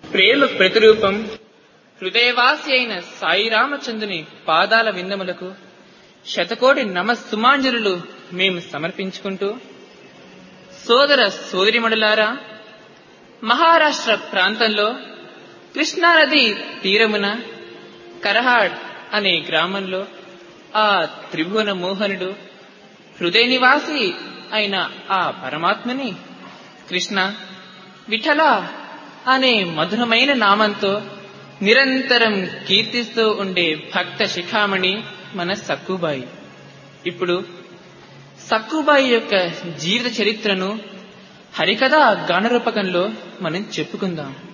ప్రేమ ప్రతిరూపం హృదయవాసి అయిన సాయి రామచంద్రుని పాదాల విందములకు శతకోటి నమస్సుమాంజలులు మేము సమర్పించుకుంటూ సోదర సోదరిమణులారా మహారాష్ట్ర ప్రాంతంలో కృష్ణానది తీరమున కరహాడ్ అనే గ్రామంలో ఆ త్రిభువన మోహనుడు హృదయ నివాసి అయిన ఆ పరమాత్మని కృష్ణ విఠల అనే మధురమైన నామంతో నిరంతరం కీర్తిస్తూ ఉండే భక్త శిఖామణి మన సక్కుబాయి ఇప్పుడు సక్కుబాయి యొక్క జీవిత చరిత్రను హరికథ గానరూపకంలో మనం చెప్పుకుందాం